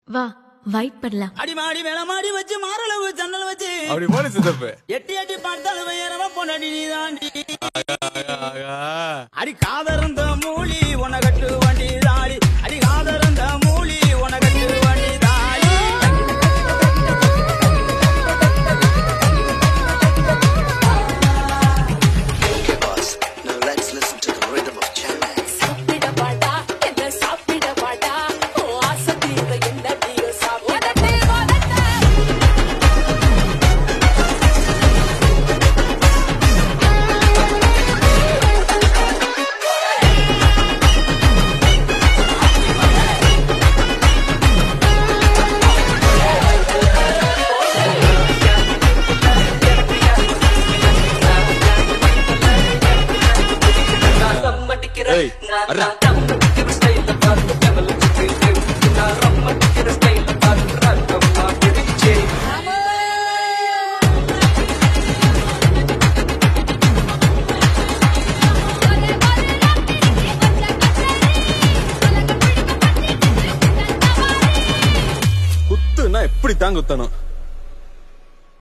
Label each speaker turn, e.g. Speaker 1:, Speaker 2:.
Speaker 1: வா வைப் பண்ணலாம்
Speaker 2: அடி மாடி மேல மாடி வச்சு மாரளவு ஜன்னல் வச்சு
Speaker 3: அப்படி போன சித்தப்பு
Speaker 2: எட்டி எட்டி பார்த்தாலும் உயரவ பொண்ணடி நீ தாண்டி
Speaker 3: ஆகா.
Speaker 2: அடி காதறந்த மூலி உன கட்டு வண்டி தாடி அடி காதறந்த மூலி உன கட்டு வண்டி தாடி
Speaker 4: Okay, boss. Now let's listen to the rhythm of Chennai.
Speaker 5: சாப்பிடவாடா என்ன சாப்பிடவாடா ஓ ஆசை தீர என்ன தீர சாப்பிடட்டே வாடட்டே
Speaker 3: ஏய், அர்ரா. குத்துனா எப்படி தான் குத்தணும்